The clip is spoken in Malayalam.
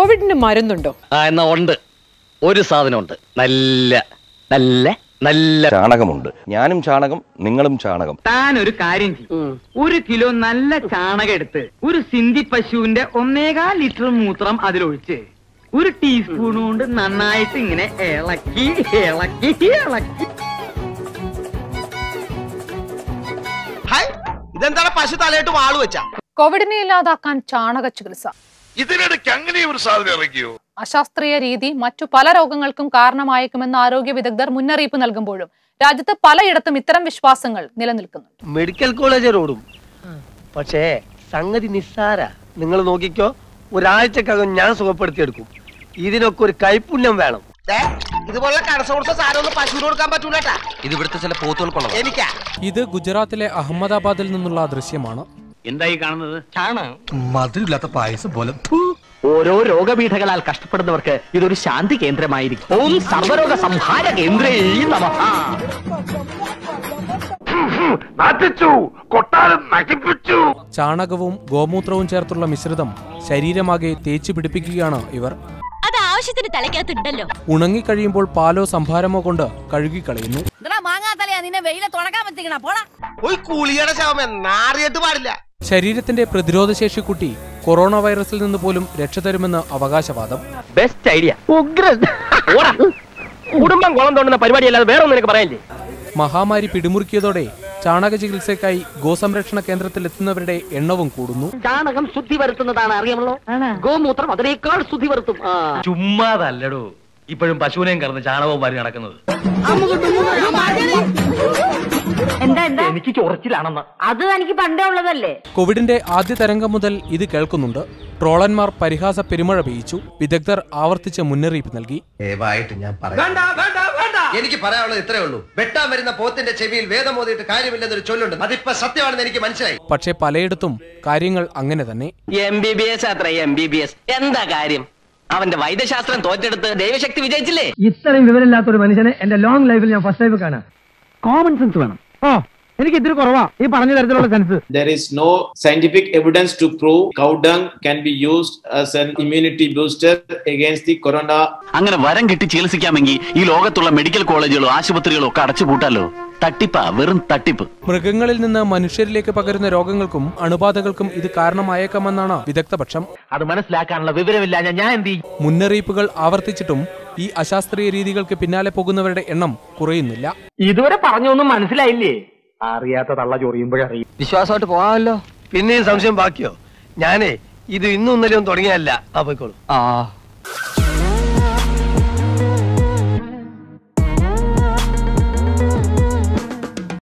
കോവിഡിന് മരുന്നുണ്ടോ ആ എന്നാ ഉണ്ട് ഒരു സാധനമുണ്ട് നല്ല നല്ല നല്ല ചാണകമുണ്ട് ഞാനും ചാണകം നിങ്ങളും ചാണകം താൻ ഒരു കാര്യം ചെയ്യും ഒരു കിലോ നല്ല ചാണകം എടുത്ത് ഒരു സിന്ധി പശുവിന്റെ ഒന്നേകാൽ ലിറ്റർ മൂത്രം അതിലൊഴിച്ച് ഒരു ടീസ്പൂൺ കൊണ്ട് നന്നായിട്ട് ഇങ്ങനെ ഇളക്കി ഇളക്കി ഇളക്കി ഇതെന്താണ് പശു തലയിട്ട് വാള് വെച്ചാ കോവിഡിനെ ഇല്ലാതാക്കാൻ ചാണക ചികിത്സ ഇതിനിടയ്ക്ക് അങ്ങനെ ഒരു സാധനം ഇറക്കിയോ അശാസ്ത്രീയ രീതി മറ്റു പല രോഗങ്ങൾക്കും കാരണമായേക്കുമെന്ന് ആരോഗ്യ വിദഗ്ധർ മുന്നറിയിപ്പ് നൽകുമ്പോഴും രാജ്യത്ത് പലയിടത്തും ഇത്തരം വിശ്വാസങ്ങൾ നിലനിൽക്കുന്നുണ്ട് മെഡിക്കൽ കോളേജ് റോഡും പക്ഷേ സംഗതി നിസ്സാര നിങ്ങൾ നോക്കിക്കോ ഒരാഴ്ചക്കകം ഞാൻ സുഖപ്പെടുത്തിയെടുക്കും ഇതിനൊക്കെ ഒരു കൈപുണ്യം വേണം ദേ, ഇതുപോലുള്ള കടസ കൊടുത്ത സാധനം ഒന്നും പശുവിന് കൊടുക്കാൻ പറ്റൂലട്ടാ ഇത് ഇവിടുത്തെ ചില പോത്തുകൾക്കുള്ളത് എനിക്കാ ഇത് ഗുജറാത്തിലെ അഹമ്മദാബാദിൽ നിന്നുള്ള ദൃശ്യമാണ് എന്തായി കാണുന്നത് മധുരമില്ലാത്ത പായസം പോലെ ഓരോ രോഗപീഠകളാൽ കഷ്ടപ്പെടുന്നവർക്ക് ഇതൊരു ശാന്തി കേന്ദ്രമായിരിക്കും ഓം സർവരോഗ സംഹാര കേന്ദ്രേ നമഃ നശിച്ചു കൊട്ടാരം നശിപ്പിച്ചു ചാണകവും ഗോമൂത്രവും ചേർത്തുള്ള മിശ്രിതം ശരീരമാകെ തേച്ചു പിടിപ്പിക്കുകയാണ് ഇവർ അത് ആവശ്യത്തിന് തലയ്ക്കകത്തുണ്ടല്ലോ ഉണങ്ങിക്കഴിയുമ്പോൾ പാലോ സംഭാരമോ കൊണ്ട് കഴുകിക്കളയുന്നു മാങ്ങാത്തലയാ നിന്നെ വെയിലെ തുണക്കാൻ പറ്റിക്കണ പോടാ ഒരു കുളിയുടെ ശവമേ നാറിയിട്ട് പാടില്ല ശരീരത്തിന്റെ പ്രതിരോധശേഷി കൂട്ടി കൊറോണ വൈറസിൽ നിന്ന് പോലും രക്ഷ തരുമെന്ന് അവകാശവാദം ബെസ്റ്റ് ഐഡിയ ഉഗ്രൻ കുടുംബം കുളം തോണ്ടുന്ന പരിപാടി അല്ലാതെ വേറെ ഒന്നും എനിക്ക് പറയാനില്ലേ മഹാമാരി പിടിമുറുക്കിയതോടെ ചാണക ചികിത്സയ്ക്കായി ഗോസംരക്ഷണ കേന്ദ്രത്തിൽ എത്തുന്നവരുടെ എണ്ണവും കൂടുന്നു ചാണകം ശുദ്ധി വരുത്തുന്നതാണ് അറിയാമല്ലോ ഗോമൂത്രം അതിനേക്കാൾ ശുദ്ധി വരുത്തും ആ. ചുമ്മാതല്ലടോ ഇപ്പോഴും പശുവിനെയും കറന്ന് ചാണകവും മാറി നടക്കുന്നത് എന്താ എന്താ എനിക്ക് ചൊറച്ചിലാണെന്ന് അത് എനിക്ക് പണ്ടേ ഉള്ളതല്ലേ കോവിഡിന്റെ ആദ്യ തരംഗം മുതൽ ഇത് കേൾക്കുന്നുണ്ട് ട്രോളന്മാർ പരിഹാസ പെരുമഴ പെയ്യിച്ചു വിദഗ്ധർ ആവർത്തിച്ച് മുന്നറിയിപ്പ് നൽകി ദയവായിട്ട് ഞാൻ പറയാം എനിക്ക് പറയാനുള്ളത് ഇത്രേ ഉള്ളൂ വെട്ടാൻ വരുന്ന പോത്തിന്റെ ചെവിയിൽ വേദം ഓതിയിട്ട് കാര്യമില്ലെന്നൊരു ചൊല്ലുണ്ട് അതിപ്പോ സത്യമാണെന്ന് എനിക്ക് മനസ്സിലായി പക്ഷേ പലയിടത്തും കാര്യങ്ങൾ അങ്ങനെ തന്നെ എം ബി ബി എസ് അത്ര എം ബി ബി എസ് എന്താ കാര്യം അവന്റെ വൈദ്യശാസ്ത്രം തോറ്റെടുത്ത് ദൈവശക്തി വിജയിച്ചില്ലേ ഇത്രയും വിവരമില്ലാത്ത ഒരു മനുഷ്യനെ എന്റെ ലോങ് ലൈഫിൽ ഞാൻ ഫസ്റ്റ് ടൈം കാണാം കോമൺ സെൻസ് വേണം ഓ എനിക്ക് ഇത്തിരി കുറവാ ഈ പറഞ്ഞ തരത്തിലുള്ള sense There is no scientific evidence to prove cow dung can be used as an immunity booster against the corona. അങ്ങനെ വരം കിട്ടി ചികിത്സിക്കാമെങ്കിൽ ഈ ലോകത്തുള്ള മെഡിക്കൽ കോളേജുകളോ ആശുപത്രികളോ ഒക്കെ അടച്ചു പൂട്ടാലോ തട്ടിപ്പാ വെറും തട്ടിപ്പ് മൃഗങ്ങളിൽ നിന്ന് മനുഷ്യരിലേക്ക് പകരുന്ന രോഗങ്ങൾക്കും അണുബാധകൾക്കും ഇത് കാരണമായേക്കാമെന്നാണ് വിദഗ്ധപക്ഷം അത് മനസ്സിലാക്കാനുള്ള വിവരമില്ല ഞാൻ എന്ത് ചെയ്യും മുന്നറിയിപ്പുകൾ ആവർത്തിച്ചിട്ടും ഈ അശാസ്ത്രീയ രീതികൾക്ക് പിന്നാലെ പോകുന്നവരുടെ എണ്ണം കുറയുന്നില്ല ഇതുവരെ പറഞ്ഞൊന്നും മനസ്സിലായില്ലേ അറിയാത്ത തള്ള ചൊറിയുമ്പോഴറിയും വിശ്വാസമായിട്ട് പോകാമല്ലോ പിന്നെയും സംശയം ബാക്കിയോ ഞാനേ ഇത് ഇന്നും ഇന്നലെയും തുടങ്ങിയല്ല ആ പോയിക്കോളൂ ആ